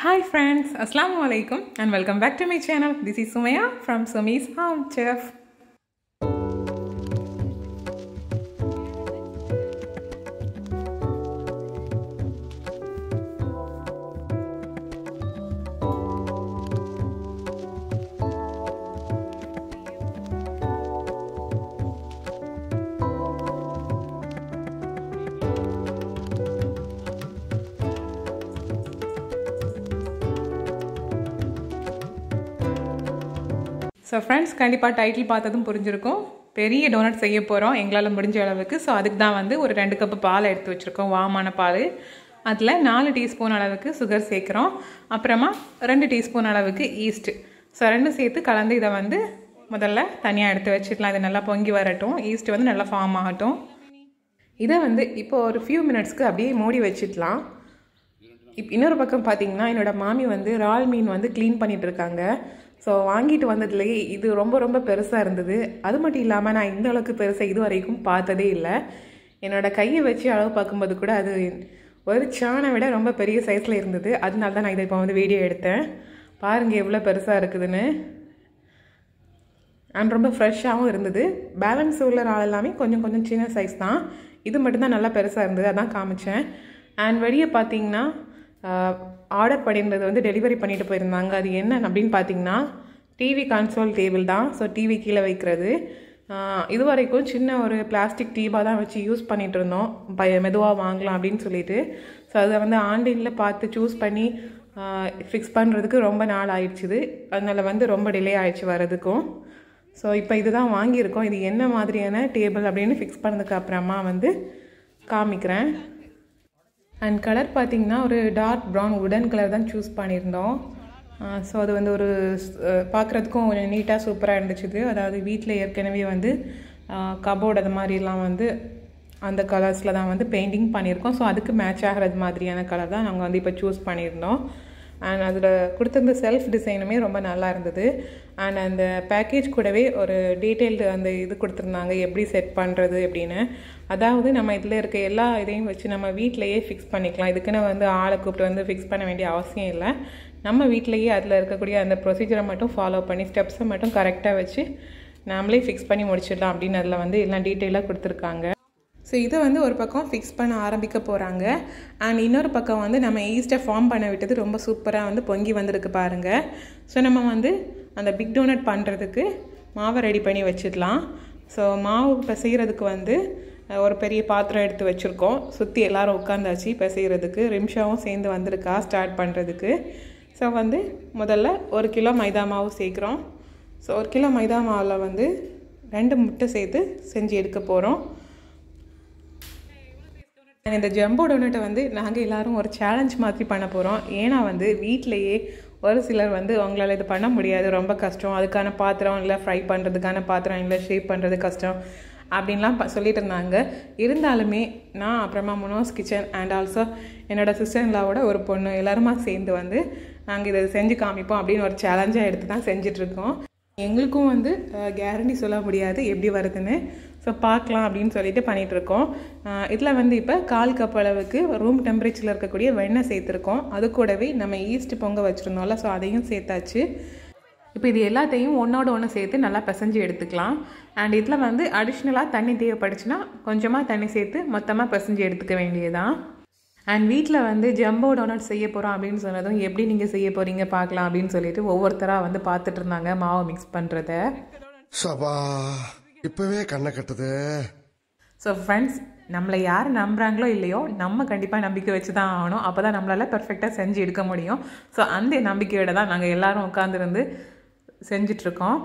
Hi friends, Assalamu alaikum and welcome back to my channel. This is Sumaya from Sumi's Home Chef. So friends கண்டிப்பாக title பார்த்ததும் புரிஞ்சிருக்கும் பெரிய donut செய்ய போகிறோம் எங்களால் முடிஞ்ச அளவுக்கு ஸோ அதுக்கு தான் வந்து ஒரு ரெண்டு கப்பு பால் எடுத்து வச்சுருக்கோம் வாமான பால் அதில் நாலு டீஸ்பூன் அளவுக்கு சுகர் சேர்க்குறோம் அப்புறமா ரெண்டு டீஸ்பூன் அளவுக்கு ஈஸ்ட்டு ஸோ ரெண்டும் சேர்த்து கலந்து இதை வந்து முதல்ல தனியாக எடுத்து வச்சுக்கலாம் இது நல்லா பொங்கி வரட்டும் ஈஸ்ட் வந்து நல்லா ஃபார்ம் ஆகட்டும் இதை வந்து இப்போ ஒரு ஃபியூ மினிட்ஸ்க்கு அப்படியே மூடி வச்சிடலாம் இப் இன்னொரு பக்கம் பார்த்தீங்கன்னா என்னோடய மாமி வந்து இறால் மீன் வந்து க்ளீன் பண்ணிட்டு இருக்காங்க ஸோ வாங்கிட்டு வந்ததுலேயே இது ரொம்ப ரொம்ப பெருசாக இருந்தது அது மட்டும் இல்லாமல் நான் இந்த அளவுக்கு பெருசாக இது வரைக்கும் பார்த்ததே இல்லை என்னோட கையை வச்சு அளவு பார்க்கும்போது கூட அது ஒரு சானை விட ரொம்ப பெரிய சைஸில் இருந்தது அதனால தான் நான் இதை இப்போ வந்து வீடியோ எடுத்தேன் பாருங்கள் எவ்வளோ பெருசாக இருக்குதுன்னு அண்ட் ரொம்ப ஃப்ரெஷ்ஷாகவும் இருந்தது பேலன்ஸ் உள்ள நாள் எல்லாமே கொஞ்சம் கொஞ்சம் சின்ன சைஸ் தான் இது மட்டும்தான் நல்லா பெருசாக இருந்தது அதான் காமிச்சேன் அண்ட் வெளியே பார்த்தீங்கன்னா ஆர்டர் பண்ணியிருந்தது வந்து டெலிவரி பண்ணிட்டு போயிருந்தாங்க அது என்ன அப்படின்னு பார்த்தீங்கன்னா டிவி கன்சோல் டேபிள் தான் ஸோ டிவி கீழே வைக்கிறது இது வரைக்கும் சின்ன ஒரு பிளாஸ்டிக் டீபாக தான் வச்சு யூஸ் பண்ணிகிட்டு இருந்தோம் பய மெதுவாக வாங்கலாம் அப்படின்னு சொல்லிட்டு ஸோ அதை வந்து ஆன்லைனில் பார்த்து சூஸ் பண்ணி ஃபிக்ஸ் பண்ணுறதுக்கு ரொம்ப நாள் ஆயிடுச்சுது அதனால் வந்து ரொம்ப டிலே ஆயிடுச்சு வர்றதுக்கும் ஸோ இப்போ இதுதான் வாங்கியிருக்கோம் இது என்ன மாதிரியான டேபிள் அப்படின்னு ஃபிக்ஸ் பண்ணதுக்கு அப்புறமா வந்து காமிக்கிறேன் அண்ட் கலர் பார்த்திங்கன்னா ஒரு டார்க் ப்ரௌன் உடன் கலர் தான் சூஸ் பண்ணியிருந்தோம் ஸோ அது வந்து ஒரு பார்க்குறதுக்கும் கொஞ்சம் நீட்டாக சூப்பராக இருந்துச்சுது அதாவது வீட்டில் ஏற்கனவே வந்து கபோர்டு அது மாதிரிலாம் வந்து அந்த கலர்ஸில் தான் வந்து பெயிண்டிங் பண்ணியிருக்கோம் ஸோ அதுக்கு மேட்ச் ஆகிறது மாதிரியான கலர் தான் நாங்கள் வந்து இப்போ சூஸ் பண்ணியிருந்தோம் அண்ட் அதில் கொடுத்துருந்த செல்ஃப் டிசைனுமே ரொம்ப நல்லா இருந்தது அண்ட் அந்த பேக்கேஜ் கூடவே ஒரு டீட்டெயில்டு அந்த இது கொடுத்துருந்தாங்க எப்படி செட் பண்ணுறது அப்படின்னு அதாவது நம்ம இதில் இருக்க எல்லா இதையும் வச்சு நம்ம வீட்டிலையே ஃபிக்ஸ் பண்ணிக்கலாம் இதுக்குன்னு வந்து ஆளை கூப்பிட்டு வந்து ஃபிக்ஸ் பண்ண வேண்டிய அவசியம் இல்லை நம்ம வீட்டிலையே அதில் இருக்கக்கூடிய அந்த ப்ரொசீஜரை மட்டும் ஃபாலோ பண்ணி ஸ்டெப்ஸை மட்டும் கரெக்டாக வச்சு நாமளே ஃபிக்ஸ் பண்ணி முடிச்சிடலாம் அப்படின்னு அதில் வந்து எல்லாம் டீட்டெயிலாக கொடுத்துருக்காங்க ஸோ இதை வந்து ஒரு பக்கம் ஃபிக்ஸ் பண்ண ஆரம்பிக்க போகிறாங்க அண்ட் இன்னொரு பக்கம் வந்து நம்ம ஈஸ்ட்டை ஃபார்ம் பண்ண விட்டது ரொம்ப சூப்பராக வந்து பொங்கி வந்திருக்கு பாருங்கள் ஸோ நம்ம வந்து அந்த பிக் டோனட் பண்ணுறதுக்கு மாவை ரெடி பண்ணி வச்சிடலாம் ஸோ மாவு பிசைகிறதுக்கு வந்து ஒரு பெரிய பாத்திரம் எடுத்து வச்சுருக்கோம் சுற்றி எல்லோரும் உட்காந்தாச்சு பிசைகிறதுக்கு ரிம்ஷாவும் சேர்ந்து வந்திருக்கா ஸ்டார்ட் பண்ணுறதுக்கு ஸோ வந்து முதல்ல ஒரு கிலோ மைதா மாவு சேர்க்குறோம் ஸோ ஒரு கிலோ மைதா மாவில் வந்து ரெண்டு முட்டை சேர்த்து செஞ்சு எடுக்க போகிறோம் இந்த ஜம்போ டோனட்டை வந்து நாங்கள் எல்லோரும் ஒரு சேலஞ்ச் மாதிரி பண்ண போகிறோம் ஏன்னா வந்து வீட்டிலையே ஒரு சிலர் வந்து அவங்களால இது பண்ண முடியாது ரொம்ப கஷ்டம் அதுக்கான பாத்திரம் இல்லை ஃப்ரை பண்ணுறதுக்கான பாத்திரம் இல்லை ஷேப் பண்ணுறது கஷ்டம் அப்படின்லாம் சொல்லிட்டு இருந்தாங்க இருந்தாலுமே நான் அப்புறமா முனோஸ் கிச்சன் அண்ட் ஆல்சோ என்னோடய சிஸ்டர்லாவோட ஒரு பொண்ணு எல்லாருமா சேர்ந்து வந்து நாங்கள் இதை செஞ்சு காமிப்போம் அப்படின்னு ஒரு சேலஞ்சாக எடுத்து தான் செஞ்சிட்ருக்கோம் எங்களுக்கும் வந்து கேரண்டி சொல்ல முடியாது எப்படி வருதுன்னு ஸோ பார்க்கலாம் அப்படின்னு சொல்லிட்டு பண்ணிகிட்ருக்கோம் இதில் வந்து இப்போ கால் கப் அளவுக்கு ரூம் டெம்பரேச்சரில் இருக்கக்கூடிய வெண்ணெய் சேர்த்துருக்கோம் அது கூடவே நம்ம ஈஸ்ட் பொங்க வச்சுருந்தோம்ல ஸோ அதையும் சேர்த்தாச்சு இப்போ இது எல்லாத்தையும் ஒன்றோட ஒன்று சேர்த்து நல்லா பிசைஞ்சு எடுத்துக்கலாம் அண்ட் இதில் வந்து அடிஷ்னலாக தண்ணி தேவைப்படுச்சுன்னா கொஞ்சமாக தண்ணி சேர்த்து மொத்தமாக பிசைஞ்சு எடுத்துக்க வேண்டியதான் அண்ட் வீட்டில் வந்து ஜம்போ டோனட் செய்ய போகிறோம் அப்படின்னு சொன்னதும் எப்படி நீங்கள் செய்ய போகிறீங்க பார்க்கலாம் அப்படின்னு சொல்லிட்டு ஒவ்வொருத்தராக வந்து பார்த்துட்டு இருந்தாங்க மாவை மிக்ஸ் பண்ணுறத சபா இப்பவே கண்ணை கட்டுது ஸோ ஃப்ரெண்ட்ஸ் நம்மளை யார் நம்புகிறாங்களோ இல்லையோ நம்ம கண்டிப்பாக நம்பிக்கை வச்சு தான் ஆகணும் அப்போ தான் நம்மளால் பர்ஃபெக்டாக செஞ்சு எடுக்க முடியும் ஸோ அந்த நம்பிக்கையோட தான் நாங்கள் எல்லோரும் உட்காந்துருந்து செஞ்சிட்ருக்கோம்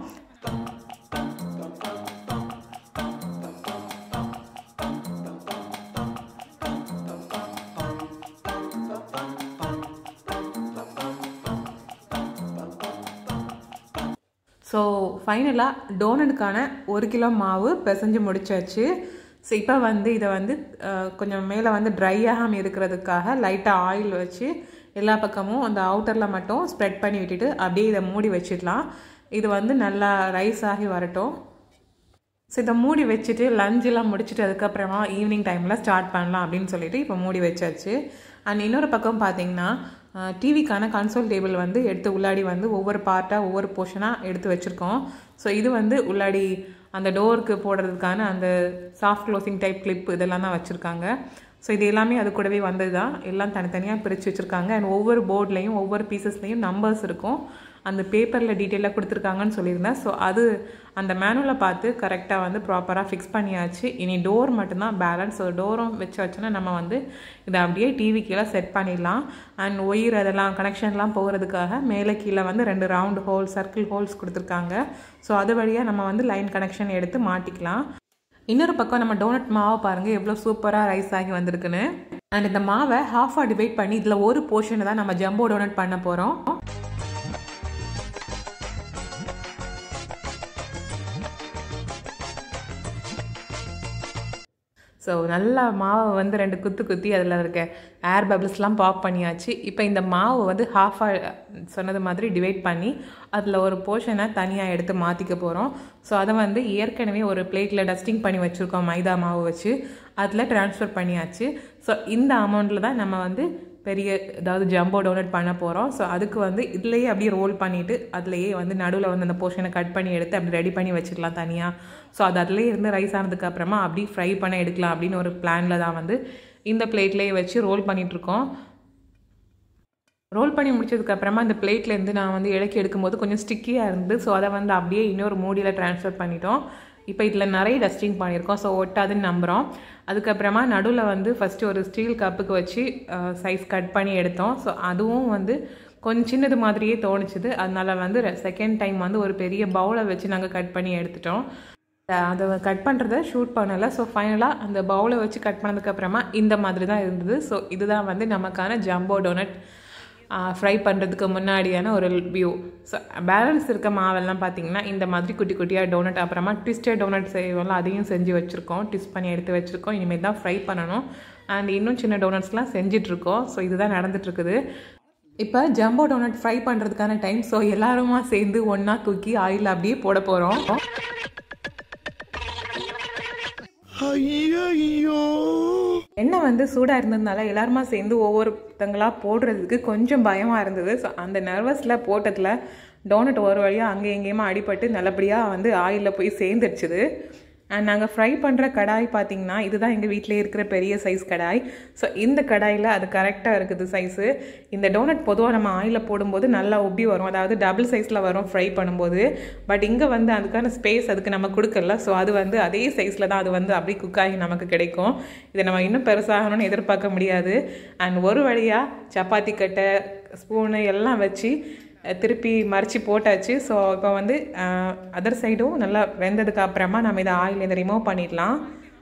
ஸோ ஃபைனலாக டோனட்டுக்கான ஒரு கிலோ மாவு பிசைஞ்சு முடிச்சாச்சு ஸோ இப்போ வந்து இதை வந்து கொஞ்சம் மேலே வந்து ட்ரை ஆகாமல் இருக்கிறதுக்காக லைட்டாக ஆயில் வச்சு எல்லா பக்கமும் அந்த அவுட்டரில் மட்டும் ஸ்ப்ரெட் பண்ணி விட்டுட்டு அப்படியே இதை மூடி வச்சிடலாம் இது வந்து நல்லா ரைஸ் ஆகி வரட்டும் ஸோ இதை மூடி வச்சுட்டு லஞ்செல்லாம் முடிச்சுட்டு அதுக்கப்புறமா ஈவினிங் டைமில் ஸ்டார்ட் பண்ணலாம் அப்படின்னு சொல்லிட்டு இப்போ மூடி வச்சாச்சு அண்ட் இன்னொரு பக்கம் பார்த்தீங்கன்னா டிவிக்கான கன்சோல் டேபிள் வந்து எடுத்து உள்ளாடி வந்து ஒவ்வொரு பார்ட்டாக ஒவ்வொரு போர்ஷனாக எடுத்து வச்சுருக்கோம் ஸோ இது வந்து உள்ளாடி அந்த டோருக்கு போடுறதுக்கான அந்த சாஃப்ட் க்ளோசிங் டைப் கிளிப் இதெல்லாம் தான் வச்சுருக்காங்க ஸோ இது எல்லாமே அது கூடவே வந்தது தான் எல்லாம் தனித்தனியாக பிரித்து வச்சுருக்காங்க அண்ட் ஒவ்வொரு போர்ட்லேயும் ஒவ்வொரு பீசஸ்லேயும் நம்பர்ஸ் இருக்கும் அந்த பேப்பரில் டீட்டெயிலாக கொடுத்துருக்காங்கன்னு சொல்லியிருந்தேன் ஸோ அது அந்த மேனுவலில் பார்த்து கரெக்டாக வந்து ப்ராப்பராக ஃபிக்ஸ் பண்ணியாச்சு இனி டோர் மட்டும்தான் பேலன்ஸ் ஸோ டோரும் வச்சு வச்சோன்னா நம்ம வந்து இதை அப்படியே டிவி கீழே செட் பண்ணிடலாம் அண்ட் ஒயர் அதெல்லாம் கனெக்ஷன்லாம் போகிறதுக்காக மேலே கீழே வந்து ரெண்டு ரவுண்ட் ஹோல் சர்க்கிள் ஹோல்ஸ் கொடுத்துருக்காங்க ஸோ அது வழியாக நம்ம வந்து லைன் கனெக்ஷன் எடுத்து மாட்டிக்கலாம் இன்னொரு பக்கம் நம்ம டோனட் மாவை பாருங்கள் எவ்வளோ சூப்பராக ரைஸ் ஆகி வந்திருக்குன்னு அண்ட் இந்த மாவை ஹாஃபாக டிவைட் பண்ணி இதில் ஒரு போர்ஷனை தான் நம்ம ஜம்போ டோனட் பண்ண போகிறோம் ஸோ நல்லா மாவை வந்து ரெண்டு குத்து குத்தி அதில் இருக்க ஏர் பபிள்ஸ்லாம் பாப் பண்ணியாச்சு இப்போ இந்த மாவை வந்து ஹாஃபாக சொன்னது மாதிரி டிவைட் பண்ணி அதில் ஒரு போர்ஷனை தனியாக எடுத்து மாற்றிக்க போகிறோம் ஸோ அதை வந்து ஏற்கனவே ஒரு பிளேட்டில் டஸ்டிங் பண்ணி வச்சுருக்கோம் மைதா மாவு வச்சு அதில் ட்ரான்ஸ்ஃபர் பண்ணியாச்சு ஸோ இந்த அமௌண்ட்டில் தான் நம்ம வந்து பெரிய ஏதாவது ஜம்போ டோனட் பண்ண போகிறோம் ஸோ அதுக்கு வந்து இதுலேயே அப்படியே ரோல் பண்ணிவிட்டு அதுலேயே வந்து நடுவில் வந்து அந்த போர்ஷனை கட் பண்ணி எடுத்து அப்படி ரெடி பண்ணி வச்சுக்கலாம் தனியாக ஸோ அது அதுலேயே இருந்து ரைஸ் ஆனதுக்கு அப்புறமா அப்படி ஃப்ரை பண்ண எடுக்கலாம் அப்படின்னு ஒரு பிளானில் தான் வந்து இந்த பிளேட்லேயே வச்சு ரோல் பண்ணிகிட்ருக்கோம் ரோல் பண்ணி முடிச்சதுக்கப்புறமா இந்த பிளேட்லேருந்து நான் வந்து இலக்கி எடுக்கும்போது கொஞ்சம் ஸ்டிக்கியாக இருந்து ஸோ அதை வந்து அப்படியே இன்னொரு மூடியில் ட்ரான்ஸ்ஃபர் பண்ணிட்டோம் இப்போ இதில் நிறைய டஸ்டிங் பண்ணியிருக்கோம் ஸோ ஒட்டாதுன்னு நம்புகிறோம் அதுக்கப்புறமா நடுவில் வந்து ஃபஸ்ட்டு ஒரு ஸ்டீல் கப்புக்கு வச்சு சைஸ் கட் பண்ணி எடுத்தோம் ஸோ அதுவும் வந்து கொஞ்சம் சின்னது மாதிரியே தோணுச்சுது அதனால வந்து செகண்ட் டைம் வந்து ஒரு பெரிய பவுலை வச்சு நாங்கள் கட் பண்ணி எடுத்துட்டோம் அதை கட் பண்ணுறத ஷூட் பண்ணலை ஸோ ஃபைனலாக அந்த பவுலை வச்சு கட் பண்ணதுக்கப்புறமா இந்த மாதிரி தான் இருந்தது ஸோ இதுதான் வந்து நமக்கான ஜம்போ டோனட் ஃப்ரை பண்ணுறதுக்கு முன்னாடியான ஒரு வியூ ஸோ பேலன்ஸ் இருக்க மாவெல்லாம் பார்த்தீங்கன்னா இந்த மாதிரி குட்டி குட்டியாக டோனட் அப்புறமா ட்விஸ்டட் டோனட் செய்வோம்ல அதையும் செஞ்சு வச்சுருக்கோம் ட்விஸ்ட் பண்ணி எடுத்து வச்சுருக்கோம் இனிமேல் தான் ஃப்ரை பண்ணணும் அண்ட் இன்னும் சின்ன டோனட்ஸ்லாம் செஞ்சிட்ருக்கோம் ஸோ இதுதான் நடந்துட்டுருக்குது இப்போ ஜம்போ டோனட் ஃப்ரை பண்ணுறதுக்கான டைம் ஸோ எல்லாருமா சேர்ந்து ஒன்றா தூக்கி ஆயில் அப்படியே போட போகிறோம் ஐயோ எண்ணெய் வந்து சூடாக இருந்ததுனால எல்லாருமா சேர்ந்து ஒவ்வொருத்தங்களாக போடுறதுக்கு கொஞ்சம் பயமாக இருந்தது ஸோ அந்த நர்வஸில் போட்டதில் டோனட் ஒரு வழியாக அங்கே எங்கேயுமா அடிபட்டு நல்லபடியாக வந்து ஆயிலில் போய் சேர்ந்துருச்சுது அண்ட் நாங்கள் ஃப்ரை பண்ணுற கடாய் பார்த்தீங்கன்னா இதுதான் எங்கள் வீட்டிலே இருக்கிற பெரிய சைஸ் கடாய் ஸோ இந்த கடாயில் அது கரெக்டாக இருக்குது சைஸு இந்த டோனட் பொதுவாக நம்ம ஆயிலில் போடும்போது நல்லா உப்பி வரும் அதாவது டபுள் சைஸில் வரும் ஃப்ரை பண்ணும்போது பட் இங்கே வந்து அதுக்கான ஸ்பேஸ் அதுக்கு நம்ம கொடுக்கல ஸோ அது வந்து அதே சைஸில் தான் அது வந்து அப்படியே குக்காகி நமக்கு கிடைக்கும் இதை நம்ம இன்னும் பெருசாகணும்னு எதிர்பார்க்க முடியாது அண்ட் ஒரு வழியாக சப்பாத்தி கட்டை ஸ்பூனு எல்லாம் வச்சு திருப்பி மறைச்சி போட்டாச்சு ஸோ இப்போ வந்து அதர் சைடும் நல்லா வெந்ததுக்கு அப்புறமா நம்ம இதை ஆயில் இதை ரிமூவ் பண்ணிடலாம்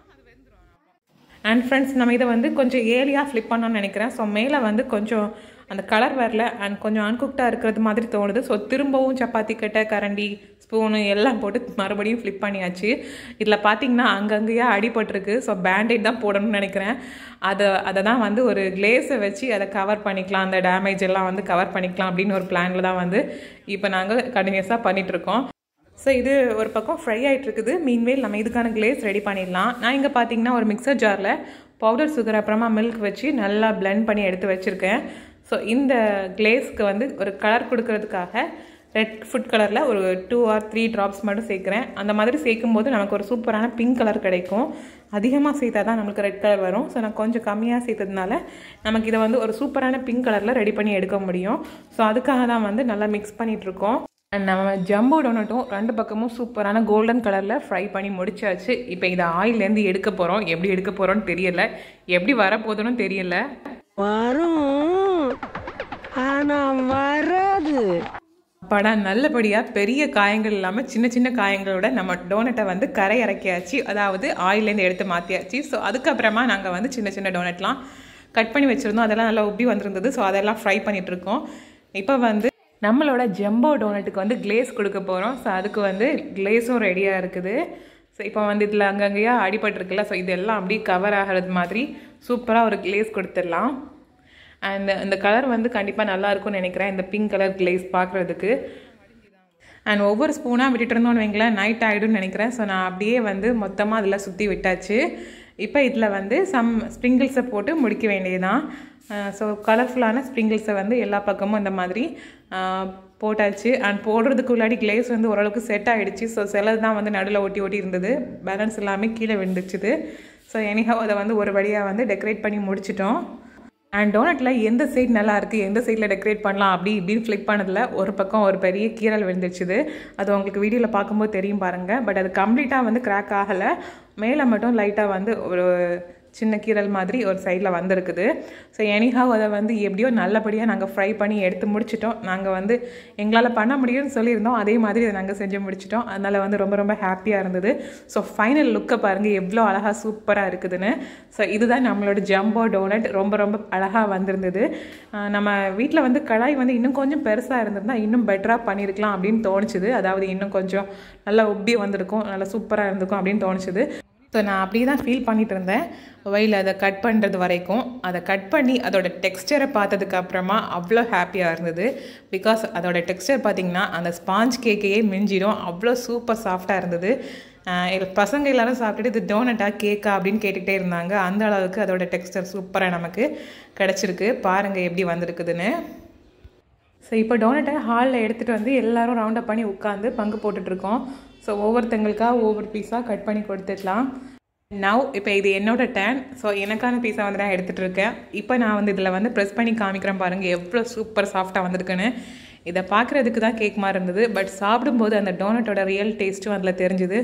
அண்ட் ஃப்ரெண்ட்ஸ் நம்ம இதை வந்து கொஞ்சம் ஏலியாக ஃப்ளிப் பண்ணோன்னு நினைக்கிறேன் ஸோ மேலே வந்து கொஞ்சம் அந்த கலர் வரல அண்ட் கொஞ்சம் அன்குக்டாக இருக்கிறது மாதிரி தோணுது ஸோ திரும்பவும் சப்பாத்தி கட்டை கரண்டி ஸ்பூனு எல்லாம் போட்டு மறுபடியும் ஃப்ளிப் பண்ணியாச்சு இதில் பார்த்தீங்கன்னா அங்கங்கேயே அடிபட்டிருக்கு ஸோ பேண்டேட் தான் போடணும்னு நினைக்கிறேன் அதை அதை தான் வந்து ஒரு கிளேஸை வச்சு அதை கவர் பண்ணிக்கலாம் அந்த டேமேஜ் எல்லாம் வந்து கவர் பண்ணிக்கலாம் அப்படின்னு ஒரு பிளானில் தான் வந்து இப்போ நாங்கள் கண்டினியூஸாக பண்ணிகிட்ருக்கோம் ஸோ இது ஒரு பக்கம் ஃப்ரை ஆகிட்டு இருக்குது மீன்வேல் நம்ம இதுக்கான கிளேஸ் ரெடி பண்ணிடலாம் நான் இங்கே பார்த்தீங்கன்னா ஒரு மிக்சர் ஜாரில் பவுடர் சுகர் அப்புறமா மில்க் வச்சு நல்லா பிளெண்ட் பண்ணி எடுத்து வச்சுருக்கேன் ஸோ இந்த கிளேஸ்க்கு வந்து ஒரு கலர் கொடுக்கறதுக்காக ரெட் ஃபுட் கலரில் ஒரு டூ ஆர் த்ரீ ட்ராப்ஸ் மட்டும் சேர்க்குறேன் அந்த மாதிரி சேர்க்கும் போது நமக்கு ஒரு சூப்பரான பிங்க் கலர் கிடைக்கும் அதிகமாக சேர்த்தா தான் நமக்கு ரெட் கலர் வரும் ஸோ நான் கொஞ்சம் கம்மியாக சேர்த்ததுனால நமக்கு இதை வந்து ஒரு சூப்பரான பிங்க் கலரில் ரெடி பண்ணி எடுக்க முடியும் ஸோ அதுக்காக தான் வந்து நல்லா மிக்ஸ் பண்ணிகிட்ருக்கோம் அண்ட் நம்ம ஜம்போ டொனட்டும் ரெண்டு பக்கமும் சூப்பரான கோல்டன் கலரில் ஃப்ரை பண்ணி முடிச்சாச்சு இப்போ இதை ஆயிலேருந்து எடுக்க போகிறோம் எப்படி எடுக்க போகிறோன்னு தெரியல எப்படி வரப்போகுதுன்னு தெரியல வரும் ஆனா வராது அப்பாடா நல்லபடியாக பெரிய காயங்கள் இல்லாமல் சின்ன சின்ன காயங்களோட நம்ம டோனட்டை வந்து கரை இறக்கியாச்சு அதாவது ஆயிலேருந்து எடுத்து மாற்றியாச்சு ஸோ அதுக்கப்புறமா நாங்கள் வந்து சின்ன சின்ன டோனட்லாம் கட் பண்ணி வச்சுருந்தோம் அதெல்லாம் நல்லா உப்பி வந்திருந்தது ஸோ அதெல்லாம் ஃப்ரை பண்ணிகிட்ருக்கோம் இப்போ வந்து நம்மளோட ஜம்போ டோனட்டுக்கு வந்து கிளேஸ் கொடுக்க போகிறோம் ஸோ அதுக்கு வந்து கிளேஸும் ரெடியாக இருக்குது ஸோ இப்போ வந்து இதில் அங்கங்கேயா அடிபட்டிருக்குல்ல ஸோ இதெல்லாம் அப்படியே கவர் ஆகிறது மாதிரி சூப்பராக ஒரு கிளேஸ் கொடுத்துடலாம் அண்ட் இந்த கலர் வந்து கண்டிப்பாக நல்லா இருக்கும்னு நினைக்கிறேன் இந்த பிங்க் கலர் கிளேஸ் பார்க்குறதுக்கு அண்ட் ஒவ்வொரு ஸ்பூனாக விட்டுட்டு இருந்தோம்னு வைங்களேன் நைட் ஆகிடும்னு நினைக்கிறேன் ஸோ நான் அப்படியே வந்து மொத்தமாக அதில் சுற்றி விட்டாச்சு இப்போ இதில் வந்து சம் ஸ்ப்ரிங்கிள்ஸை போட்டு முடிக்க வேண்டியதுதான் ஸோ கலர்ஃபுல்லான ஸ்ப்ரிங்கிள்ஸை வந்து எல்லா பக்கமும் இந்த மாதிரி ஆஹ், போட்டாச்சு அண்ட் போடுறதுக்குள்ளாடி கிளேஸ் வந்து ஓரளவுக்கு செட் ஆகிடுச்சு ஸோ சிலது தான் வந்து நடுவில் ஒட்டி ஒட்டி இருந்தது பேலன்ஸ் எல்லாமே கீழே விழுந்துச்சுது ஸோ எனிஹாவ் அதை வந்து ஒரு வழியாக வந்து டெக்கரேட் பண்ணி முடிச்சிட்டோம் அண்ட் டோனட்டில் எந்த சைடு நல்லா இருக்குது எந்த சைடில் டெக்கரேட் பண்ணலாம் அப்படி இப்படின்னு ஃப்ளிக் பண்ணதில் ஒரு பக்கம் ஒரு பெரிய கீரல் விழுந்துச்சுது அது உங்களுக்கு வீடியோவில் பார்க்கும்போது தெரியும் பாருங்கள் பட் அது கம்ப்ளீட்டாக வந்து கிராக் ஆகலை மேலே மட்டும் லைட்டாக வந்து ஒரு சின்ன கீரல் மாதிரி ஒரு சைடில் வந்திருக்குது ஸோ எனிஹாவ் அதை வந்து எப்படியோ நல்லபடியாக நாங்கள் ஃப்ரை பண்ணி எடுத்து முடிச்சிட்டோம் நாங்கள் வந்து எங்களால் பண்ண முடியும்னு சொல்லியிருந்தோம் அதே மாதிரி அதை நாங்கள் செஞ்சு முடிச்சிட்டோம் அதனால் வந்து ரொம்ப ரொம்ப ஹாப்பியாக இருந்தது ஸோ ஃபைனல் லுக்கை பாருங்கள் எவ்வளோ அழகாக சூப்பராக இருக்குதுன்னு ஸோ இதுதான் நம்மளோட ஜம்போ டோனட் ரொம்ப ரொம்ப அழகாக வந்திருந்தது ஆஹ் நம்ம வீட்டில் வந்து கடாய் வந்து இன்னும் கொஞ்சம் பெருசாக இருந்திருந்தா இன்னும் பெட்டராக பண்ணியிருக்கலாம் அப்படின்னு தோணுச்சுது அதாவது இன்னும் கொஞ்சம் நல்லா உப்பி வந்திருக்கும் நல்லா சூப்பராக இருந்திருக்கும் அப்படின்னு தோணுச்சுது ஸோ நான் அப்படியே தான் ஃபீல் பண்ணிட்டு இருந்தேன் வயலில் அதை கட் பண்ணுறது வரைக்கும் அதை கட் பண்ணி அதோட டெக்ஸ்டரை பார்த்ததுக்கு அப்புறமா அவ்வளோ ஹாப்பியாக இருந்தது பிகாஸ் அதோட டெக்ஸ்டர் பார்த்திங்கன்னா அந்த ஸ்பாஞ்ச் கேக்கையே மிஞ்சிடும் அவ்வளோ சூப்பர் சாஃப்டாக இருந்தது ஆஹ் எங்க பசங்க எல்லாரும் சாப்பிட்டுட்டு இது டோனட்டா கேக்கா அப்படின்னு கேட்டுக்கிட்டே இருந்தாங்க அந்த அளவுக்கு அதோட டெக்ஸ்டர் சூப்பராக நமக்கு கிடச்சிருக்கு பாருங்கள் எப்படி வந்திருக்குதுன்னு ஸோ இப்போ டோனட்டை ஹாலில் எடுத்துகிட்டு வந்து எல்லாரும் ரவுண்ட் அப் பண்ணி உட்காந்து பங்கு போட்டுட்ருக்கோம் ஸோ ஒவ்வொருத்தங்களுக்காக ஒவ்வொரு பீஸாக கட் பண்ணி கொடுத்துக்கலாம் நவ் இப்போ இது என்னோட டேன் ஸோ எனக்கான பீஸை வந்து நான் எடுத்துகிட்டு இருக்கேன் இப்போ நான் வந்து இதில் வந்து ப்ரெஸ் பண்ணி காமிக்கிறேன் பாருங்கள் எவ்வளோ சூப்பர் சாஃப்டாக வந்திருக்குன்னு இதை பார்க்குறதுக்கு தான் கேக் மாதிரி இருந்தது பட் சாப்பிடும்போது அந்த டோனட்டோட ரியல் டேஸ்ட்டும் அதில் தெரிஞ்சுது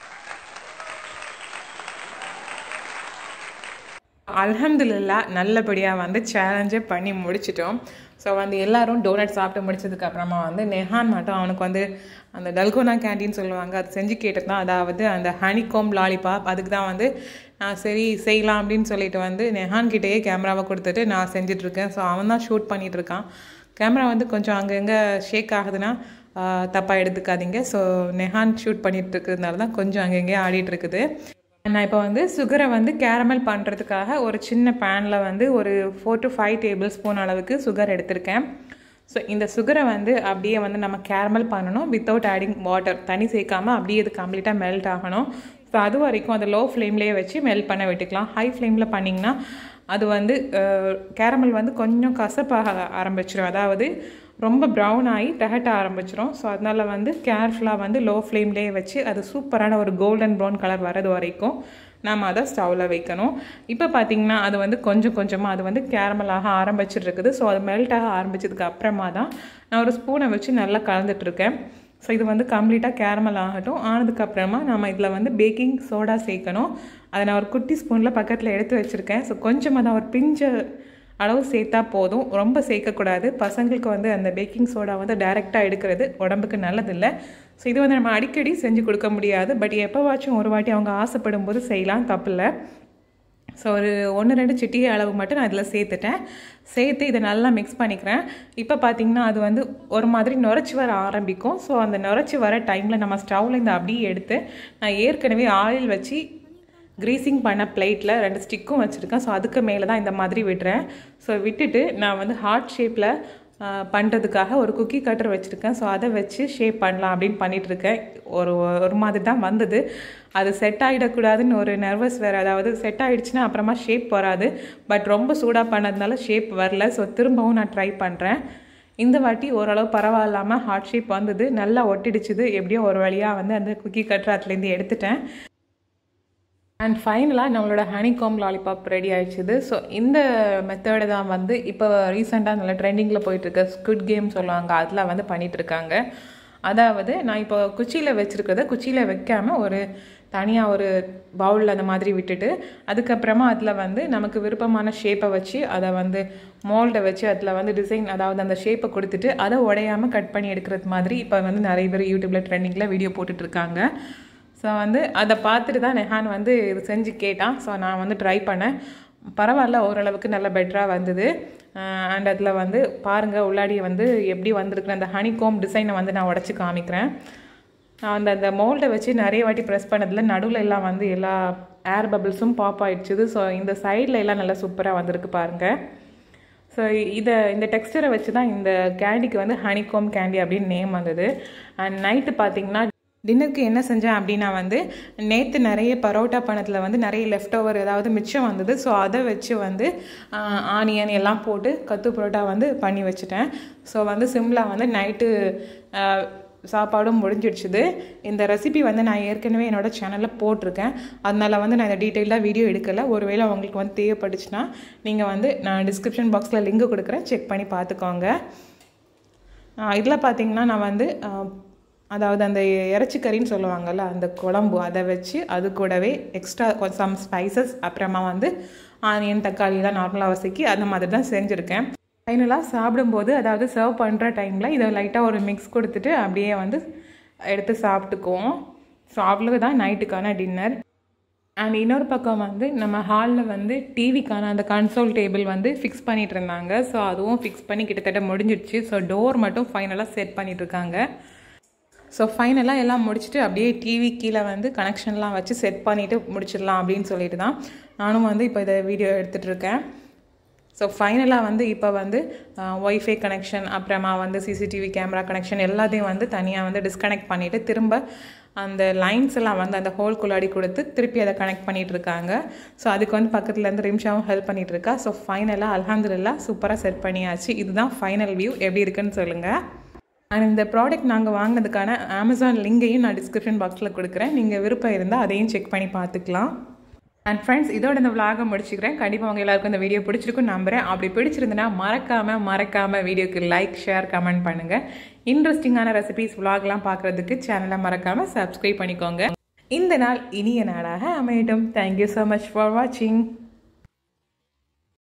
அல்ஹம்துலில்லா நல்லபடியாக வந்து சேலஞ்சே பண்ணி முடிச்சிட்டோம் ஸோ வந்து எல்லாரும் டோனட் சாப்பிட்டு முடிச்சதுக்கு அப்புறமா வந்து நெஹான் மட்டும் அவனுக்கு வந்து அந்த டல்கோனா கேண்டீன் சொல்லுவாங்க அது செஞ்சு கேட்டிருந்தான் அதாவது அந்த ஹனிகோம் லாலிபாப் அதுக்கு தான் வந்து நான் சரி செய்யலாம் அப்படின்னு சொல்லிட்டு வந்து நெஹான் கிட்டேயே கேமராவை கொடுத்துட்டு நான் செஞ்சிட்ருக்கேன் ஸோ அவன் தான் ஷூட் பண்ணிட்டு இருக்கான் கேமரா வந்து கொஞ்சம் அங்கங்கே ஷேக் ஆகுதுன்னா தப்பாக எடுத்துக்காதீங்க ஸோ நெஹான் ஷூட் பண்ணிட்டு இருக்கிறதுனால தான் கொஞ்சம் அங்கங்கே ஆடிட்டு இருக்குது நான் இப்போ வந்து சுகரை வந்து கேரமல் பண்ணுறதுக்காக ஒரு சின்ன பேனில் வந்து ஒரு four to five tablespoon அளவுக்கு சுகர் எடுத்திருக்கேன் ஸோ இந்த சுகரை வந்து அப்படியே வந்து நம்ம கேரமல் பண்ணணும் வித்தவுட் ஆடிங் வாட்டர் தண்ணி சேர்க்காம அப்படியே இது கம்ப்ளீட்டாக மெல்ட் ஆகணும் ஸோ அது வரைக்கும் அதை லோ ஃப்ளேம்லேயே வச்சு மெல்ட் பண்ண விட்டுக்கலாம் ஹை ஃப்ளேமில் பண்ணிங்கன்னா அது வந்து கேரமல் வந்து கொஞ்சம் கசப்பாக ஆரம்பிச்சிடும் அதாவது ரொம்ப ப்ரௌன் ஆகி திகட்ட ஆரம்பிச்சிரும் ஸோ அதனால் வந்து கேர்ஃபுல்லாக வந்து லோ ஃப்ளேம்லேயே வச்சு அது சூப்பரான ஒரு கோல்டன் ப்ரௌன் கலர் வரது வரைக்கும் நாம் அதை ஸ்டவ்வில் வைக்கணும் இப்போ பார்த்தீங்கன்னா அது வந்து கொஞ்சம் கொஞ்சமாக அது வந்து கேரமலாக ஆரம்பிச்சிட்டு இருக்குது ஸோ அது மெல்ட் ஆக ஆரம்பிச்சதுக்கு அப்புறமா தான் நான் ஒரு ஸ்பூனை வச்சு நல்லா கலந்துட்ருக்கேன் ஸோ இது வந்து கம்ப்ளீட்டாக கேரமல் ஆகட்டும் ஆனதுக்கப்புறமா நம்ம இதில் வந்து பேக்கிங் சோடா சேர்க்கணும் அதை நான் ஒரு குட்டி ஸ்பூனில் பக்கத்தில் எடுத்து வச்சுருக்கேன் ஸோ கொஞ்சமாக தான் ஒரு பிஞ்ச அளவு சேர்த்தா போதும் ரொம்ப சேர்க்கக்கூடாது பசங்களுக்கு வந்து அந்த பேக்கிங் சோடா வந்து டைரெக்டாக எடுக்கிறது உடம்புக்கு நல்லதில்லை ஸோ இது வந்து நம்ம அடிக்கடி செஞ்சு கொடுக்க முடியாது பட் எப்போவாச்சும் ஒரு வாட்டி அவங்க ஆசைப்படும் போது செய்யலாம் தப்பில்லை ஸோ ஒரு ஒன்று ரெண்டு சிட்டிகை அளவு மட்டும் நான் இதில் சேர்த்துட்டேன் சேர்த்து இதை நல்லா மிக்ஸ் பண்ணிக்கிறேன் இப்போ பார்த்தீங்கன்னா அது வந்து ஒரு மாதிரி நுரைச்சி வர ஆரம்பிக்கும் ஸோ அந்த நுரைச்சி வர டைமில் நம்ம ஸ்டவ்வில் இந்த அப்படியே எடுத்து நான் ஏற்கனவே ஆயில் வச்சு க்ரீசிங் பண்ண பிளேட்டில் ரெண்டு ஸ்டிக்கும் வச்சுருக்கேன் ஸோ அதுக்கு மேலே தான் இந்த மாதிரி விடுறேன் ஸோ விட்டுட்டு நான் வந்து ஹார்ட் ஷேப்பில் பண்ணுறதுக்காக ஒரு குக்கி கட்டர் வச்சுருக்கேன் ஸோ அதை வச்சு ஷேப் பண்ணலாம் அப்படின்னு பண்ணிகிட்ருக்கேன் ஒரு ஒரு மாதிரி தான் வந்தது அது செட் ஆகிடக்கூடாதுன்னு ஒரு நர்வஸ் வேறு அதாவது செட் ஆகிடுச்சுன்னா அப்புறமா ஷேப் வராது பட் ரொம்ப சூடாக பண்ணதுனால ஷேப் வரல ஸோ திரும்பவும் நான் ட்ரை பண்ணுறேன் இந்த வாட்டி ஓரளவு பரவாயில்லாமல் ஹார்ட் ஷேப் வந்தது நல்லா ஒட்டிடுச்சுது எப்படியோ ஒரு வழியாக வந்து அந்த குக்கி கட்டர் அதுலேருந்து எடுத்துட்டேன் அண்ட் ஃபைனலாக நம்மளோட ஹனிகாம் லாலிபாப் ரெடி ஆயிடுச்சுது ஸோ இந்த மெத்தடை தான் வந்து இப்போ ரீசெண்டாக நல்ல ட்ரெண்டிங்கில் போயிட்டுருக்க ஸ்குட் கேம் சொல்லுவாங்க அதில் வந்து பண்ணிகிட்ருக்காங்க அதாவது நான் இப்போ குச்சியில் வச்சுருக்கிறத குச்சியில் வைக்காமல் ஒரு தனியாக ஒரு பவுலில் அந்த மாதிரி விட்டுட்டு அதுக்கப்புறமா அதில் வந்து நமக்கு விருப்பமான ஷேப்பை வச்சு அதை வந்து மோல்டை வச்சு அதில் வந்து டிசைன் அதாவது அந்த ஷேப்பை கொடுத்துட்டு அதை உடையாமல் கட் பண்ணி எடுக்கிறது மாதிரி இப்போ வந்து நிறைய பேர் யூடியூப்பில் ட்ரெண்டிங்கில் வீடியோ போட்டுட்ருக்காங்க ஸோ வந்து அதை பார்த்துட்டு தான் நெஹான் வந்து இது செஞ்சு கேட்டான் ஸோ நான் வந்து ட்ரை பண்ணேன் பரவாயில்ல ஓரளவுக்கு நல்ல பெட்டராக வந்தது அண்ட் அதில் வந்து பாருங்கள் உள்ளாடி வந்து எப்படி வந்திருக்கு அந்த ஹனிகோம் டிசைனை வந்து நான் உடச்சி காமிக்கிறேன் நான் அந்த அந்த மோல்டை வச்சு நிறைய வாட்டி ப்ரெஸ் பண்ணதில் நடுவில் எல்லாம் வந்து எல்லா ஏர் பபிள்ஸும் பாப் ஆயிடுச்சுது ஸோ இந்த சைடில் எல்லாம் நல்லா சூப்பராக வந்திருக்கு பாருங்கள் ஸோ இதை இந்த டெக்ஸ்டரை வச்சு தான் இந்த கேண்டிக்கு வந்து ஹனிகோம் கேண்டி அப்படின்னு நேம் வந்தது அண்ட் நைட்டு பார்த்தீங்கன்னா டின்னருக்கு என்ன செஞ்சேன் அப்படின்னா வந்து நேற்று நிறைய பரோட்டா பணத்தில் வந்து நிறைய லெஃப்ட் ஓவர் ஏதாவது மிச்சம் வந்தது ஸோ அதை வச்சு வந்து ஆனியன் எல்லாம் போட்டு கத்து பரோட்டா வந்து பண்ணி வச்சுட்டேன் ஸோ வந்து சிம்லாக வந்து நைட்டு சாப்பாடும் முடிஞ்சிடுச்சுது இந்த ரெசிபி வந்து நான் ஏற்கனவே என்னோடய சேனலில் போட்டிருக்கேன் அதனால வந்து நான் இதை டீட்டெயிலாக வீடியோ எடுக்கலை ஒருவேளை உங்களுக்கு வந்து தேவைப்பட்டுச்சுன்னா நீங்கள் வந்து நான் டிஸ்கிரிப்ஷன் பாக்ஸில் லிங்க் கொடுக்குறேன் செக் பண்ணி பார்த்துக்கோங்க இதில் பார்த்தீங்கன்னா நான் வந்து அதாவது அந்த இறைச்சிக்கறின்னு சொல்லுவாங்கள்ல அந்த குழம்பு அதை வச்சு அது கூடவே எக்ஸ்ட்ரா சம் ஸ்பைசஸ் அப்புறமா வந்து ஆனியன் தக்காளிலாம் நார்மலாக வசக்கி அந்த மாதிரி தான் செஞ்சுருக்கேன் ஃபைனலாக சாப்பிடும்போது அதாவது சர்வ் பண்ணுற டைமில் இதை லைட்டாக ஒரு மிக்ஸ் கொடுத்துட்டு அப்படியே வந்து எடுத்து சாப்பிட்டுக்குவோம் ஸோ அவ்வளோ நைட்டுக்கான டின்னர் அண்ட் இன்னொரு பக்கம் வந்து நம்ம ஹாலில் வந்து டிவிக்கான அந்த கன்சோல் டேபிள் வந்து ஃபிக்ஸ் பண்ணிகிட்டு இருந்தாங்க ஸோ அதுவும் ஃபிக்ஸ் பண்ணி கிட்டத்தட்ட முடிஞ்சிடுச்சு ஸோ டோர் மட்டும் ஃபைனலாக செட் பண்ணிகிட்டு இருக்காங்க ஸோ ஃபைனலாக எல்லாம் முடிச்சுட்டு அப்படியே டிவி கீழே வந்து கனெக்ஷன்லாம் வச்சு செட் பண்ணிவிட்டு முடிச்சிடலாம் அப்படின்னு சொல்லிட்டு தான் நானும் வந்து இப்போ இதை வீடியோ எடுத்துகிட்டு இருக்கேன் ஸோ ஃபைனலாக வந்து இப்போ வந்து ஒய்ஃபை கனெக்ஷன் அப்புறமா வந்து சிசிடிவி கேமரா கனெக்ஷன் எல்லாத்தையும் வந்து தனியாக வந்து டிஸ்கனெக்ட் பண்ணிவிட்டு திரும்ப அந்த லைன்ஸ் எல்லாம் வந்து அந்த ஹோல்குள்ளாடி கொடுத்து திருப்பி அதை கனெக்ட் பண்ணிகிட்டு இருக்காங்க ஸோ அதுக்கு வந்து பக்கத்துலேருந்து ரிம்ஷாவும் ஹெல்ப் பண்ணிகிட்டு இருக்கா ஸோ ஃபைனலாக அலமதுல்லா சூப்பராக செட் பண்ணியாச்சு இதுதான் ஃபைனல் வியூ எப்படி இருக்குன்னு சொல்லுங்கள் அண்ட் இந்த ப்ராடக்ட் நாங்கள் வாங்கினதுக்கான அமேசான் லிங்கையும் நான் டிஸ்கிரிப்ஷன் பாக்ஸில் கொடுக்குறேன் நீங்கள் விருப்பம் இருந்தால் அதையும் செக் பண்ணி பார்த்துக்கலாம் அண்ட் ஃப்ரெண்ட்ஸ் இதோட இந்த விலாக முடிச்சுக்கிறேன் கண்டிப்பாக உங்கள் எல்லாருக்கும் இந்த வீடியோ பிடிச்சிருக்கும் நம்புறேன் அப்படி பிடிச்சிருந்தனா மறக்காமல் மறக்காமல் வீடியோக்கு லைக் ஷேர் கமெண்ட் பண்ணுங்கள் இன்ட்ரெஸ்டிங்கான ரெசிபிஸ் விலாக்லாம் பார்க்குறதுக்கு சேனலை மறக்காமல் சப்ஸ்கிரைப் பண்ணிக்கோங்க இந்த நாள் இனிய நாளாக அமையட்டும் தேங்க்யூ ஸோ மச் ஃபார் வாட்சிங்